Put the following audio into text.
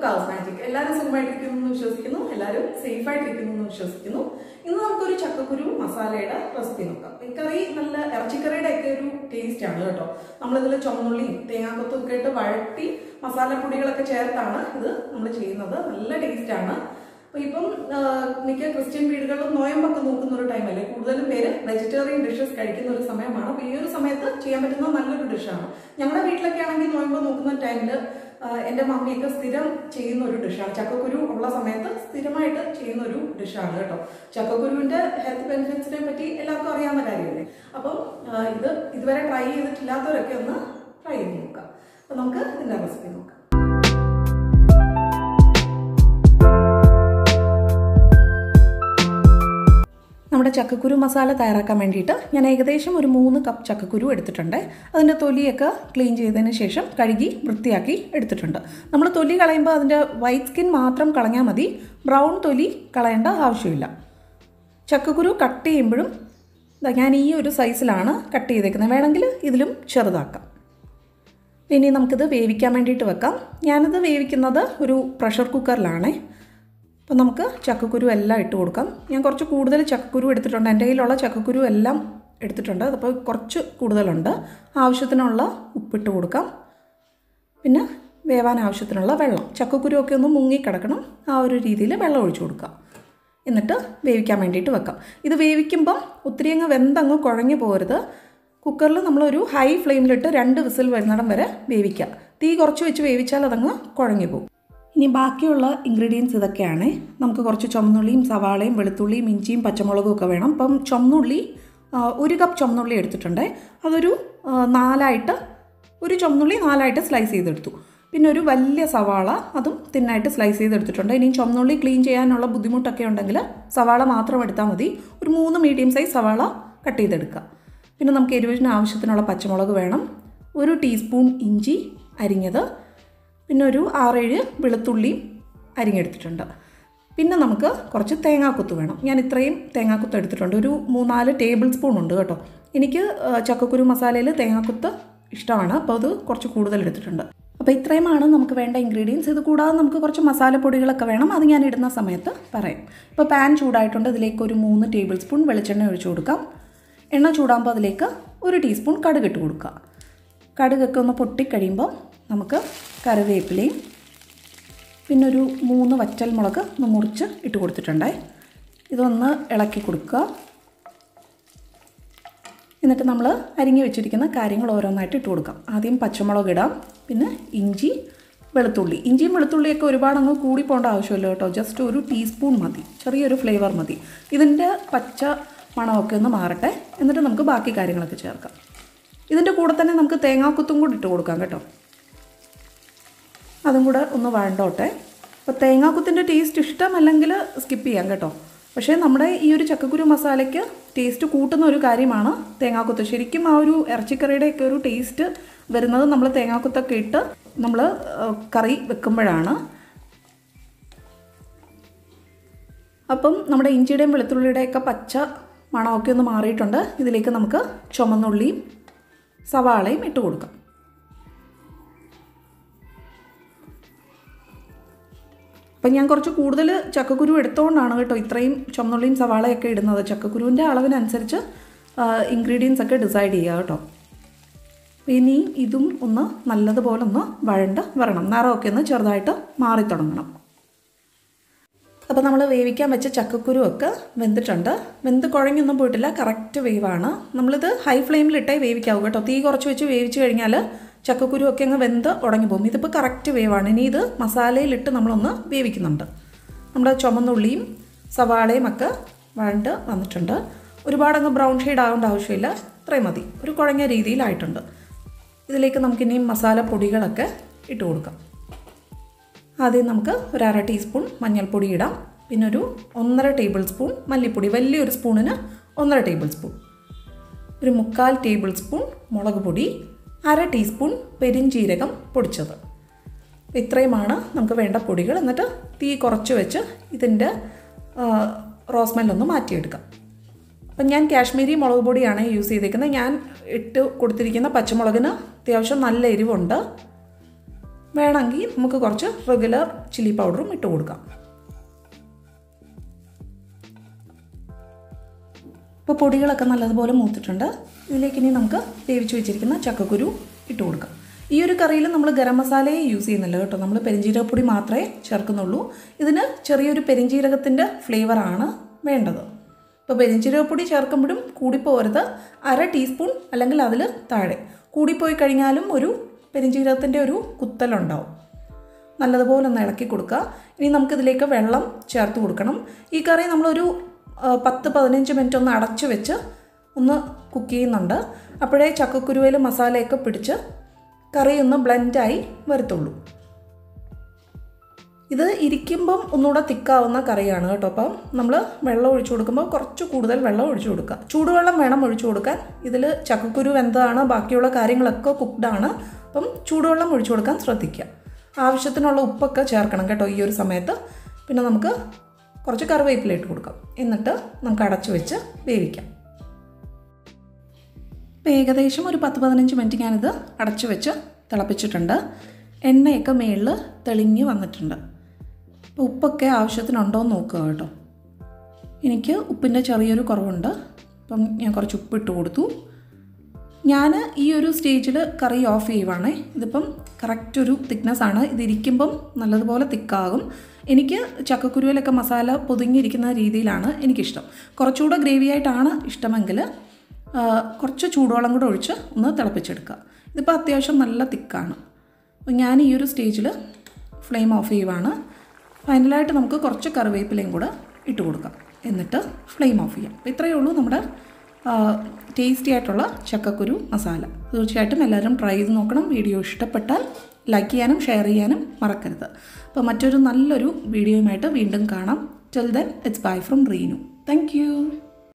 കുക്കാസ് magic എല്ലാവരും സുഖമായിട്ടിരിക്കുന്നു എന്ന് വിശ്വസിക്കുന്നു എല്ലാവരും സേഫ് ആയിട്ടിരിക്കുന്നു എന്ന് വിശ്വസിക്കുന്നു ഇന്ന് നമുക്കൊരു ചക്കക്കുരു മസാലയുടെ റെസിപ്പി നോക്കാം ഈ കറി നല്ല ഇറച്ചിക്കറിയുടെ ഒക്കെ ഒരു ടേസ്റ്റ് ആണ് കേട്ടോ നമ്മളിതിൽ ചുമന്നുള്ളിയും തേങ്ങാക്കൊത്തും ഒക്കെ ഇട്ട് വഴട്ടി മസാലപ്പൊടികളൊക്കെ ചേർത്താണ് ഇത് നമ്മൾ ചെയ്യുന്നത് നല്ല ടേസ്റ്റ് ആണ് അപ്പൊ ഇപ്പം ആ, മിക്ക ക്രിസ്ത്യൻ വീടുകളിലും നോയമ്പൊക്കെ നോക്കുന്ന ഒരു ടൈമല്ലേ കൂടുതലും പേര് വെജിറ്റേറിയൻ ഡിഷസ് കഴിക്കുന്ന ഒരു സമയമാണ് അപ്പൊ ഈ ഒരു സമയത്ത് ചെയ്യാൻ പറ്റുന്ന നല്ലൊരു ഡിഷാണ് ഞങ്ങളുടെ വീട്ടിലൊക്കെ ആണെങ്കിൽ നോയമ്പ് നോക്കുന്ന ടൈമിൽ എൻ്റെ മമ്മിയൊക്കെ സ്ഥിരം ചെയ്യുന്ന ഒരു ഡിഷാണ് ചക്കക്കുരു ഉള്ള സമയത്ത് സ്ഥിരമായിട്ട് ചെയ്യുന്ന ഒരു ഡിഷാണ് കേട്ടോ ചക്കക്കുരുവിന്റെ ഹെൽത്ത് ബെനിഫിറ്റ്സിനെ പറ്റി എല്ലാവർക്കും അറിയാവുന്ന കാര്യമല്ലേ അപ്പം ആ, ഇത് ഇതുവരെ ട്രൈ ചെയ്തിട്ടില്ലാത്തവരൊക്കെ ഒന്ന് ട്രൈ ചെയ്ത് നോക്കാം അപ്പൊ നമുക്ക് ഇതിന്റെ റെസിപ്പി നോക്കാം നമ്മുടെ ചക്കക്കുരു മസാല തയ്യാറാക്കാൻ വേണ്ടിയിട്ട് ഞാൻ ഏകദേശം ഒരു മൂന്ന് കപ്പ് ചക്കക്കുരു എടുത്തിട്ടുണ്ട് അതിൻ്റെ തൊലിയൊക്കെ ക്ലീൻ ചെയ്തതിന് ശേഷം കഴുകി വൃത്തിയാക്കി എടുത്തിട്ടുണ്ട് നമ്മൾ തൊലി കളയുമ്പോൾ അതിൻ്റെ വൈറ്റ് സ്കിൻ മാത്രം കളഞ്ഞാൽ മതി ബ്രൗൺ തൊലി കളയേണ്ട ആവശ്യമില്ല ചക്കക്കുരു കട്ട് ചെയ്യുമ്പോഴും ദാ ഞാൻ ഈ ഒരു സൈസിലാണ് കട്ട് ചെയ്തേക്കുന്നത് വേണമെങ്കിൽ ഇതിലും ചെറുതാക്കാം ഇനി നമുക്കിത് വേവിക്കാൻ വേണ്ടിയിട്ട് വെക്കാം ഞാനിത് വേവിക്കുന്നത് ഒരു പ്രഷർ കുക്കറിലാണേ അപ്പോൾ നമുക്ക് ചക്കക്കുരു എല്ലാം ഇട്ട് കൊടുക്കാം ഞാൻ കുറച്ച് കൂടുതൽ ചക്കക്കുരു എടുത്തിട്ടുണ്ട് എൻ്റെ കയ്യിലുള്ള ചക്കക്കുരു എല്ലാം എടുത്തിട്ടുണ്ട് അതപ്പോൾ കുറച്ച് കൂടുതലുണ്ട് ആവശ്യത്തിനുള്ള ഉപ്പിട്ട് കൊടുക്കാം പിന്നെ വേവാൻ ആവശ്യത്തിനുള്ള വെള്ളം ചക്കക്കുരു ഒക്കെ ഒന്ന് മുങ്ങിക്കിടക്കണം ആ ഒരു രീതിയിൽ വെള്ളം ഒഴിച്ചു കൊടുക്കാം എന്നിട്ട് വേവിക്കാൻ വേണ്ടിയിട്ട് വെക്കാം ഇത് വേവിക്കുമ്പം ഒത്തിരി അങ്ങ് വെന്തങ്ങ് കുഴഞ്ഞു പോരുത് കുക്കറിൽ നമ്മളൊരു ഹൈ ഫ്ലെയിമിലിട്ട് രണ്ട് വിസിൽ വരുന്നിടം വരെ വേവിക്കുക തീ കുറച്ച് വെച്ച് വേവിച്ചാൽ അതങ്ങ് കുഴഞ്ഞു പോകും ഇനി ബാക്കിയുള്ള ഇൻഗ്രീഡിയൻസ് ഇതൊക്കെയാണ് നമുക്ക് കുറച്ച് ചുമന്നുള്ളിയും സവാളയും വെളുത്തുള്ളിയും ഇഞ്ചിയും പച്ചമുളകും ഒക്കെ വേണം അപ്പം ചുമന്നുള്ളി ആ, ഒരു കപ്പ് ചുമന്നുള്ളി എടുത്തിട്ടുണ്ട് അതൊരു ആ, നാലായിട്ട് ഒരു ചുമന്നുള്ളി നാലായിട്ട് സ്ലൈസ് ചെയ്തെടുത്തു പിന്നെ ഒരു വലിയ സവാള അതും തിന്നായിട്ട് സ്ലൈസ് ചെയ്തെടുത്തിട്ടുണ്ട് ഇനി ചുമന്നുള്ളി ക്ലീൻ ചെയ്യാനുള്ള ബുദ്ധിമുട്ടൊക്കെ ഉണ്ടെങ്കിൽ സവാള മാത്രം എടുത്താൽ മതി ഒരു മൂന്ന് മീഡിയം സൈസ് സവാള കട്ട് ചെയ്തെടുക്കുക പിന്നെ നമുക്ക് എരിവിന് ആവശ്യത്തിനുള്ള പച്ചമുളക് വേണം ഒരു ടീസ്പൂൺ ഇഞ്ചി അരിഞ്ഞത് പിന്നെ ഒരു ആറേഴ് വെളുത്തുള്ളിയും അരിഞ്ഞെടുത്തിട്ടുണ്ട് പിന്നെ നമുക്ക് കുറച്ച് തേങ്ങാക്കൊത്ത് വേണം ഞാൻ ഇത്രയും തേങ്ങാക്കൊത്ത് എടുത്തിട്ടുണ്ട് ഒരു മൂന്നാല് ടേബിൾ സ്പൂൺ ഉണ്ട് കേട്ടോ എനിക്ക് ആ, ചക്കക്കുരു മസാലയിൽ തേങ്ങാക്കൊത്ത് ഇഷ്ടമാണ് അപ്പോൾ അത് കുറച്ച് കൂടുതൽ എടുത്തിട്ടുണ്ട് അപ്പോൾ ഇത്രയുമാണ് നമുക്ക് വേണ്ട ഇൻഗ്രീഡിയൻസ് ഇത് കൂടാതെ നമുക്ക് കുറച്ച് മസാലപ്പൊടികളൊക്കെ വേണം അത് ഞാൻ ഇടുന്ന സമയത്ത് പറയാം ഇപ്പോൾ പാൻ ചൂടായിട്ടുണ്ട് അതിലേക്ക് ഒരു മൂന്ന് ടേബിൾ സ്പൂൺ വെളിച്ചെണ്ണ ഒഴിച്ചു കൊടുക്കാം എണ്ണ ചൂടാകുമ്പോൾ അതിലേക്ക് ഒരു ടീസ്പൂൺ കടുക് ഇട്ട് കൊടുക്കുക കടുകൊക്കെ ഒന്ന് പൊട്ടിക്കഴിയുമ്പോൾ നമുക്ക് കറിവേപ്പിലയും പിന്നെ ഒരു മൂന്ന് വറ്റൽ മുളക് ഒന്ന് മുറിച്ച് ഇട്ട് കൊടുത്തിട്ടുണ്ടേ ഇതൊന്ന് ഇളക്കി കൊടുക്കുക എന്നിട്ട് നമ്മൾ അരിഞ്ഞു വെച്ചിരിക്കുന്ന കാര്യങ്ങൾ ഓരോന്നായിട്ട് ഇട്ട് കൊടുക്കാം ആദ്യം പച്ചമുളക് ഇടാം പിന്നെ ഇഞ്ചി വെളുത്തുള്ളി ഇഞ്ചിയും വെളുത്തുള്ളിയൊക്കെ ഒരുപാട് അങ്ങ് കൂടി പോകേണ്ട ആവശ്യമില്ല കേട്ടോ ജസ്റ്റ് ഒരു ടീസ്പൂൺ മതി ചെറിയൊരു ഫ്ലേവർ മതി ഇതിൻ്റെ പച്ച മണമൊക്കെ ഒന്ന് മാറട്ടെ എന്നിട്ട് നമുക്ക് ബാക്കി കാര്യങ്ങളൊക്കെ ചേർക്കാം ഇതിൻ്റെ കൂടെ തന്നെ നമുക്ക് തേങ്ങാക്കുത്തും കൂടി ഇട്ട് കൊടുക്കാം കേട്ടോ അതും കൂടെ ഒന്ന് വഴണ്ടോട്ടെ അപ്പോൾ തേങ്ങാക്കുത്തിൻ്റെ ടേസ്റ്റ് ഇഷ്ടമല്ലെങ്കിൽ സ്കിപ്പ് ചെയ്യാം കേട്ടോ പക്ഷേ നമ്മുടെ ഈ ഒരു ചക്കക്കുരു മസാലയ്ക്ക് ടേസ്റ്റ് കൂട്ടുന്ന ഒരു കാര്യമാണ് തേങ്ങാക്കുത്ത് ശരിക്കും ആ ഒരു ഇറച്ചിക്കറിയുടെയൊക്കെ ഒരു ടേസ്റ്റ് വരുന്നത് നമ്മൾ തേങ്ങാക്കുത്തൊക്കെ ഇട്ട് നമ്മൾ കറി വെക്കുമ്പോഴാണ് അപ്പം നമ്മുടെ ഇഞ്ചിയുടെയും വെളുത്തുള്ളിയുടെയൊക്കെ പച്ച മണമൊക്കെ ഒന്ന് മാറിയിട്ടുണ്ട് ഇതിലേക്ക് നമുക്ക് ചുമന്നുള്ളിയും സവാളയും ഇട്ട് കൊടുക്കാം അപ്പം ഞാൻ കുറച്ച് കൂടുതൽ ചക്കക്കുരു എടുത്തുകൊണ്ടാണ് കേട്ടോ ഇത്രയും ചുമന്നുള്ളിയും സവാളയൊക്കെ ഇടുന്നത് ചക്കക്കുരുവിൻ്റെ അളവിനനുസരിച്ച് ഇൻഗ്രീഡിയൻസ് ഒക്കെ ഡിസൈഡ് ചെയ്യുക കേട്ടോ ഇനി ഇതും ഒന്ന് നല്ലതുപോലെ ഒന്ന് വഴണ്ട് വരണം നിറമൊക്കെ ഒന്ന് ചെറുതായിട്ട് മാറി തുടങ്ങണം അപ്പോൾ നമ്മൾ വേവിക്കാൻ വെച്ച ചക്കക്കുരു ഒക്കെ വെന്തിട്ടുണ്ട് വെന്ത് കുഴഞ്ഞൊന്നും പോയിട്ടില്ല കറക്റ്റ് വേവാണ് നമ്മളിത് ഹൈ ഫ്ലെയിമിലിട്ടേ വേവിക്കാവൂ കേട്ടോ തീ കുറച്ച് വെച്ച് വേവിച്ച് കഴിഞ്ഞാൽ ചക്കക്കുരു ഒക്കെ അങ്ങ് വെന്ത് ഉടങ്ങി പോകും ഇതിപ്പോൾ കറക്റ്റ് വേവാണ് ഇനി ഇത് മസാലയിലിട്ട് നമ്മളൊന്ന് വേവിക്കുന്നുണ്ട് നമ്മുടെ ചുമന്നുള്ളിയും സവാളയും ഒക്കെ വഴണ്ട് വന്നിട്ടുണ്ട് ഒരുപാട് അങ്ങ് ബ്രൗൺ ഷെയ്ഡ് ആവേണ്ട ആവശ്യമില്ല ഇത്രയും മതി ഒരു കുഴഞ്ഞ രീതിയിലായിട്ടുണ്ട് ഇതിലേക്ക് നമുക്കിനി മസാല പൊടികളൊക്കെ ഇട്ട് കൊടുക്കാം ആദ്യം നമുക്ക് ഒരു അര ടീസ്പൂൺ മഞ്ഞൾപ്പൊടി ഇടാം പിന്നെ ഒരു ഒന്നര ടേബിൾ സ്പൂൺ മല്ലിപ്പൊടി വലിയൊരു സ്പൂണിന് ഒന്നര ടേബിൾ സ്പൂൺ ഒരു മുക്കാൽ ടേബിൾ സ്പൂൺ മുളക് പൊടി അര ടീസ്പൂൺ പെരിഞ്ജീരകം പൊടിച്ചത് ഇത്രയുമാണ് നമുക്ക് വേണ്ട പൊടികൾ എന്നിട്ട് തീ കുറച്ച് വെച്ച് ഇതിൻ്റെ റോസ്മെല്ലൊന്ന് മാറ്റിയെടുക്കാം അപ്പം ഞാൻ കാശ്മീരി മുളക് പൊടിയാണ് യൂസ് ചെയ്തേക്കുന്നത് ഞാൻ ഇട്ട് കൊടുത്തിരിക്കുന്ന പച്ചമുളകിന് അത്യാവശ്യം നല്ല എരിവുണ്ട് വേണമെങ്കിൽ നമുക്ക് കുറച്ച് റെഗുലർ ചില്ലി പൗഡറും ഇട്ട് കൊടുക്കാം ഇപ്പോൾ പൊടികളൊക്കെ നല്ലതുപോലെ മൂത്തിട്ടുണ്ട് ഇതിലേക്ക് ഇനി നമുക്ക് വേവിച്ച് വെച്ചിരിക്കുന്ന ചക്കക്കുരു ഇട്ട് കൊടുക്കാം ഈ ഒരു കറിയിൽ നമ്മൾ ഗരം മസാലയെ യൂസ് ചെയ്യുന്നില്ല കേട്ടോ നമ്മൾ പെരിഞ്ജീരകപ്പൊടി മാത്രമേ ചേർക്കുന്നുള്ളൂ ഇതിന് ചെറിയൊരു പെരിഞ്ജീരകത്തിൻ്റെ ഫ്ലേവറാണ് വേണ്ടത് ഇപ്പോൾ പെരിഞ്ജീരകപ്പൊടി ചേർക്കുമ്പോഴും കൂടിപ്പോരുത് അര ടീസ്പൂൺ അല്ലെങ്കിൽ അതിൽ താഴെ കൂടിപ്പോയി കഴിഞ്ഞാലും ഒരു പെരിഞ്ജീരകത്തിൻ്റെ ഒരു കുത്തലുണ്ടാവും നല്ലതുപോലെ ഒന്ന് ഇളക്കി കൊടുക്കുക ഇനി നമുക്കിതിലേക്ക് വെള്ളം ചേർത്ത് കൊടുക്കണം ഈ കറി നമ്മളൊരു ആ, പത്ത് പതിനഞ്ച് മിനിറ്റ് ഒന്ന് അടച്ചു വെച്ച് ഒന്ന് കുക്ക് ചെയ്യുന്നുണ്ട് അപ്പോഴേ ചക്കക്കുരുവിൽ മസാലയൊക്കെ പിടിച്ച് കറി ഒന്ന് ബ്ലെൻഡായി വരത്തുള്ളൂ ഇത് ഇരിക്കുമ്പം ഒന്നുകൂടെ തിക്കാവുന്ന കറിയാണ് കേട്ടോ അപ്പം നമ്മൾ വെള്ളം ഒഴിച്ചു കൊടുക്കുമ്പോൾ കുറച്ച് കൂടുതൽ വെള്ളം ഒഴിച്ചു കൊടുക്കുക ചൂടുവെള്ളം വേണം ഒഴിച്ചു കൊടുക്കാൻ ഇതിൽ ചക്കക്കുരു വെന്തതാണ് ബാക്കിയുള്ള കാര്യങ്ങളൊക്കെ കുക്ക്ഡാണ് അപ്പം ചൂടുവെള്ളം ഒഴിച്ചു കൊടുക്കാൻ ശ്രദ്ധിക്കുക ആവശ്യത്തിനുള്ള ഉപ്പൊക്കെ ചേർക്കണം കേട്ടോ ഈ ഒരു സമയത്ത് പിന്നെ നമുക്ക് കുറച്ച് കറിവേപ്പില ഇട്ട് കൊടുക്കാം എന്നിട്ട് നമുക്ക് അടച്ചു വെച്ച് വേവിക്കാം ഇപ്പോൾ ഏകദേശം ഒരു പത്ത് പതിനഞ്ച് മിനിറ്റ് ഞാനിത് അടച്ചു വെച്ച് തിളപ്പിച്ചിട്ടുണ്ട് എണ്ണയൊക്കെ മേളിൽ തെളിഞ്ഞ് വന്നിട്ടുണ്ട് അപ്പോൾ ഉപ്പൊക്കെ ആവശ്യത്തിനുണ്ടോ എന്ന് നോക്കുക കേട്ടോ എനിക്ക് ഉപ്പിൻ്റെ ചെറിയൊരു കുറവുണ്ട് അപ്പം ഞാൻ കുറച്ച് ഉപ്പ് ഇട്ട് കൊടുത്തു ഞാൻ ഈ ഒരു സ്റ്റേജിൽ കറി ഓഫ് ചെയ്യുവാണ് ഇതിപ്പം കറക്റ്റ് ഒരു തിക്നെസ് ആണ് ഇതിരിക്കുമ്പം നല്ലതുപോലെ തിക്കാകും എനിക്ക് ചക്കക്കുരുവിലൊക്കെ മസാല പൊതിഞ്ഞിരിക്കുന്ന രീതിയിലാണ് എനിക്കിഷ്ടം കുറച്ചുകൂടെ ഗ്രേവി ആയിട്ടാണ് ഇഷ്ടമെങ്കിൽ ആ, കുറച്ച് ചൂടുവെള്ളം കൂടെ ഒഴിച്ച് ഒന്ന് തിളപ്പിച്ചെടുക്കുക ഇതിപ്പോൾ അത്യാവശ്യം നല്ല തിക്കാണ് അപ്പോൾ ഞാൻ ഈ ഒരു സ്റ്റേജിൽ ഫ്ലെയിം ഓഫ് ചെയ്യുവാണ് ഫൈനലായിട്ട് നമുക്ക് കുറച്ച് കറിവേപ്പിലയും കൂടെ ഇട്ട് കൊടുക്കാം എന്നിട്ട് ഫ്ലെയിം ഓഫ് ചെയ്യാം അപ്പോൾ ഇത്രയേ ഉള്ളൂ നമ്മുടെ ടേസ്റ്റി ആയിട്ടുള്ള ചക്കക്കുരു മസാല തീർച്ചയായിട്ടും എല്ലാവരും ട്രൈ ചെയ്ത് നോക്കണം വീഡിയോ ഇഷ്ടപ്പെട്ടാൽ ലൈക്ക് ചെയ്യാനും ഷെയർ ചെയ്യാനും മറക്കരുത് അപ്പോൾ മറ്റൊരു നല്ലൊരു വീഡിയോയുമായിട്ട് വീണ്ടും കാണാം till then it's bye from Reenu thank U